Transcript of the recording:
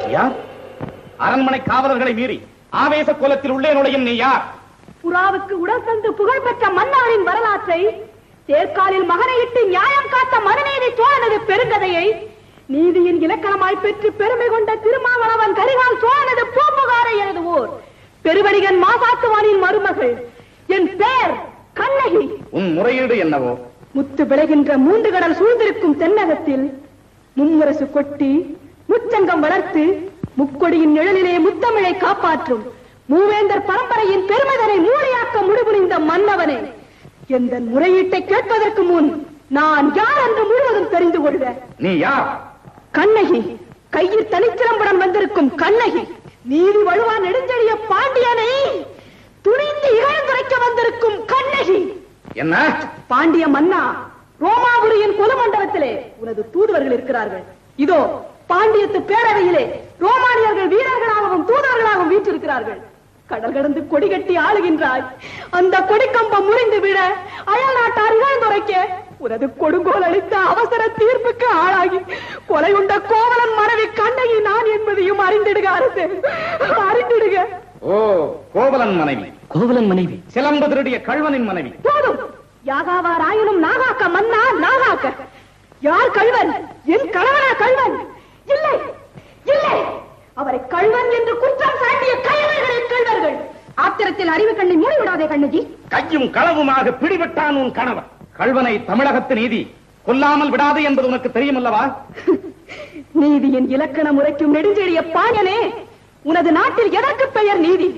யார் அரண்மனை காவலர்களை மீறி ஆவேச கோலத்தில் உள்ளே நுழையும் நீ யார் புறாவுக்கு உடல் தந்து புகழ்பெற்ற மன்னவரின் வரலாற்றை தேர்காலில் மகனையிட்டு நியாயம் காத்த மனுநீதி சோழனது பெருங்கதையை நீதியின் இலக்கணமாய் பெற்று பெருமை கொண்ட திருமாவளவன் கரிகால் சோழனது பூம்புகாரை எழுதுவோர் பெருவணிகன் மாசாத்துவானின் மருமகள் என் பேர் கண்ணகி உன் முறையீடு என்னவோ முத்து விளைகின்ற மூன்று கடல் சூழ்ந்திருக்கும் தென்னகத்தில் மும்முரசு கொட்டி முச்சங்கம் வளர்த்து முக்கொடியின் நிழலிலே முத்தமிழை காப்பாற்றும் மூவேந்தர் பரம்பரையின் பெருமதனை மூளையாக்க முடிபுரிந்த மன்னவனே எந்த முறையீட்டை கேட்பதற்கு முன் நான் யார் என்று முழுவதும் தெரிந்து கொள்க நீ யார் கண்ணகி கையில் தனிச்சிலம்புடன் வந்திருக்கும் கண்ணகி நீதி வலுவா நெடுஞ்செழிய பாண்டியனை துணிந்து இகழ்ந்துரைக்க வந்திருக்கும் கண்ணகி என்ன பாண்டிய மன்னா ரோமாபுரியின் பொதுமண்டபத்திலே உனது தூதுவர்கள் இருக்கிறார்கள் இதோ பாண்டியத்து பேரவையிலே ரோமானியர்கள் வீரர்களாகவும் தூதுவர்களாகவும் வீற்றிருக்கிறார்கள் கடல் கடந்து கொடி கட்டி ஆளுகின்றாய் அந்த கொடிக்கம்பம் முறிந்து விட அயல் நாட்டார் இகழ்ந்துரைக்க உனது கொடுங்கோல் அளித்த அவசர தீர்ப்புக்கு ஆளாகி கொலை உண்ட கோவலன் மனைவி கண்ணகி நான் என்பதையும் அறிந்திடுக அரசு அறிந்திடுக ஓ கோவலன் மனைவி கோவலன் மனைவி சிலம்பு திருடிய கழ்வனின் மனைவி போதும் யாகாவார் ஆயினும் நாகாக்க மன்னா நாகாக்க யார் கள்வன் என் கணவனா கள்வன் இல்லை இல்லை அவரை கள்வன் என்று குற்றம் சாட்டிய கயவர்களே கள்வர்கள் ஆத்திரத்தில் அறிவு கண்ணை மூடிவிடாதே கண்ணகி கையும் களவுமாக பிடிபட்டான் உன் கணவன் கழ்வனை தமிழகத்து நீதி கொல்லாமல் விடாது என்பது உனக்கு தெரியுமல்லவா நீதியின் இலக்கண முறைக்கும் நெடுஞ்செழிய பாயனே உனது நாட்டில் எதற்கு பெயர் நீதி